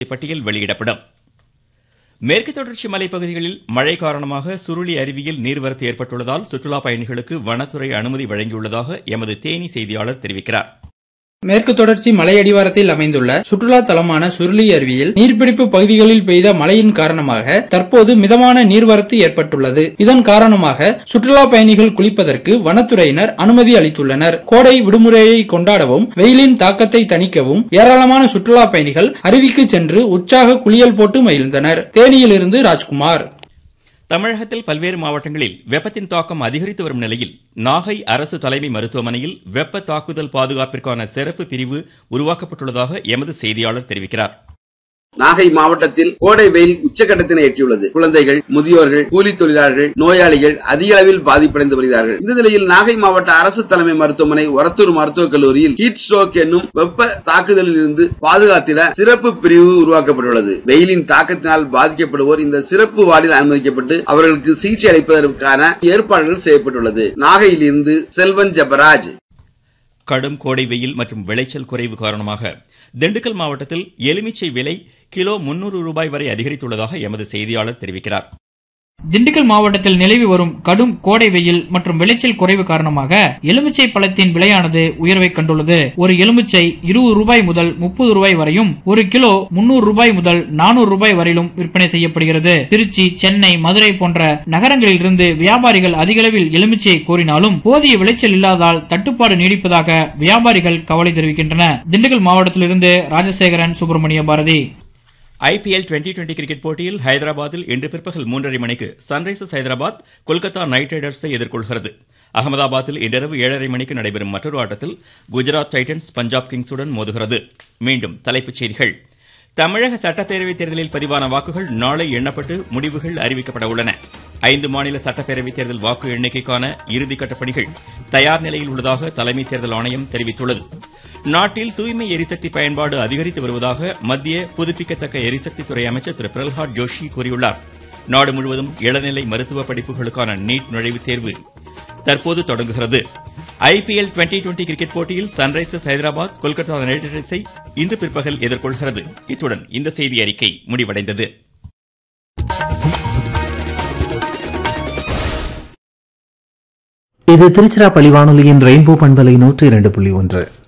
பட்டியல் வெளியிடப்படும் மேற்கு தொடர்ச்சி மலைப்பகுதிகளில் மழை காரணமாக சுருளி அருவியில் நீர்வரத்து ஏற்பட்டுள்ளதால் சுற்றுலா பயணிகளுக்கு வனத்துறை அனுமதி வழங்கியுள்ளதாக எமது தேனி செய்தியாளர் தெரிவிக்கிறார் மேற்கு தொடர்ச்சி மலையடிவாரத்தில் அமைந்துள்ள சுற்றுலா தலமான சுருளி அருவியில் நீர்பிடிப்பு பகுதிகளில் பெய்த மழையின் காரணமாக தற்போது மிதமான நீர்வரத்து ஏற்பட்டுள்ளது இதன் காரணமாக சுற்றுலா பயணிகள் குளிப்பதற்கு வனத்துறையினர் அனுமதி அளித்துள்ளனர் கோடை விடுமுறையை கொண்டாடவும் வெயிலின் தாக்கத்தை தணிக்கவும் ஏராளமான சுற்றுலா பயணிகள் அருவிக்கு சென்று உற்சாக குளியல் போட்டு மகிழ்ந்தனர் தேனியிலிருந்து ராஜ்குமார் தமிழகத்தில் பல்வேறு மாவட்டங்களில் வெப்பத்தின் தாக்கம் அதிகரித்து வரும் நிலையில் நாகை அரசு தலைமை மருத்துவமனையில் வெப்ப தாக்குதல் பாதுகாப்பிற்கான சிறப்பு பிரிவு உருவாக்கப்பட்டுள்ளதாக எமது செய்தியாளர் தெரிவிக்கிறார் நாகை மாவட்டத்தில் கோடை வெயில் உச்சகட்டத்தினை எட்டியுள்ளது குழந்தைகள் முதியோர்கள் கூலி தொழிலாளர்கள் நோயாளிகள் அதிக அளவில் பாதிப்படைந்து வருகிறார்கள் இந்த நிலையில் நாகை மாவட்ட அரசு தலைமை மருத்துவமனை ஒரத்தூர் மருத்துவக் கல்லூரியில் ஹீட் ஸ்ட்ரோக் என்னும் வெப்ப தாக்குதலில் இருந்து பாதுகாத்திட சிறப்பு பிரிவு உருவாக்கப்பட்டுள்ளது வெயிலின் தாக்கத்தினால் பாதிக்கப்படுவோர் இந்த சிறப்பு வார்டில் அனுமதிக்கப்பட்டு அவர்களுக்கு சிகிச்சை அளிப்பதற்கான ஏற்பாடுகள் செய்யப்பட்டுள்ளது நாகையில் இருந்து செல்வன் ஜபராஜ் கடும் கோடை வெயில் மற்றும் விளைச்சல் குறைவு காரணமாக திண்டுக்கல் மாவட்டத்தில் எலுமிச்சை விலை கிலோ முன்னூறு ரூபாய் வரை அதிகரித்துள்ளதாக எமது செய்தியாளர் தெரிவிக்கிறார் திண்டுக்கல் மாவட்டத்தில் நிலவி வரும் கடும் கோடை வெயில் மற்றும் விளைச்சல் குறைவு காரணமாக எலுமிச்சை பழத்தின் விலையானது உயர்வை கண்டுள்ளது ஒரு எலுமிச்சை இருபது ரூபாய் முதல் முப்பது ரூபாய் வரையும் ஒரு கிலோ முன்னூறு ரூபாய் முதல் நானூறு ரூபாய் வரையிலும் விற்பனை செய்யப்படுகிறது திருச்சி சென்னை மதுரை போன்ற நகரங்களில் இருந்து வியாபாரிகள் அதிகளவில் எலுமிச்சையை கோரினாலும் போதிய விளைச்சல் இல்லாதால் தட்டுப்பாடு நீடிப்பதாக வியாபாரிகள் கவலை தெரிவிக்கின்றனர் திண்டுக்கல் மாவட்டத்திலிருந்து Rajasekaran Subramania Bharati IPL twenty twenty cricket போட்டியில் ஹைதராபாத்தில் இன்று பிற்பகல் மூன்றரை மணிக்கு சன்ரைசர்ஸ் ஹைதராபாத் கொல்கத்தா நைட் ரைடர்ஸை எதிர்கொள்கிறது அகமதாபாத்தில் இன்றிரவு ஏழரை மணிக்கு நடைபெறும் மற்றொரு ஆட்டத்தில் குஜராத் டைட்டன்ஸ் பஞ்சாப் கிங்ஸுடன் மோதுகிறது மீண்டும் தலைப்புச் செய்திகள் தமிழக சட்டப்பேரவைத் தேர்தலில் பதிவான வாக்குகள் நாளை எண்ணப்பட்டு முடிவுகள் அறிவிக்கப்பட உள்ளன ஐந்து மாநில சட்டப்பேரவைத் தேர்தல் வாக்கு எண்ணிக்கைக்கான இறுதிக்கட்ட பணிகள் தயார் நிலையில் உள்ளதாக தலைமை தேர்தல் ஆணையம் தெரிவித்துள்ளது நாட்டில் தூய்மை எரிசக்தி பயன்பாடு அதிகரித்து வருவதாக மத்திய புதுப்பிக்கத்தக்க எரிசக்தி துறை அமைச்சர் திரு பிரல்ஹாத் ஜோஷி கூறியுள்ளார் நாடு முழுவதும் இளநிலை மருத்துவ படிப்புகளுக்கான நீட் நுழைவுத் தேர்வு தற்போது தொடங்குகிறது ஐபிஎல் டுவெண்டி டுவெண்டி கிரிக்கெட் போட்டியில் சன்ரைசர்ஸ் ஹைதராபாத் கொல்கத்தா நைட் ரைடர்ஸை இன்று பிற்பகல் எதிர்கொள்கிறது இத்துடன் இந்த செய்தி அறிக்கை முடிவடைந்தது இது திருச்சிராப்பள்ளி வானொலியின் ரெயின்போ பண்பலை நூற்றி இரண்டு புள்ளி ஒன்று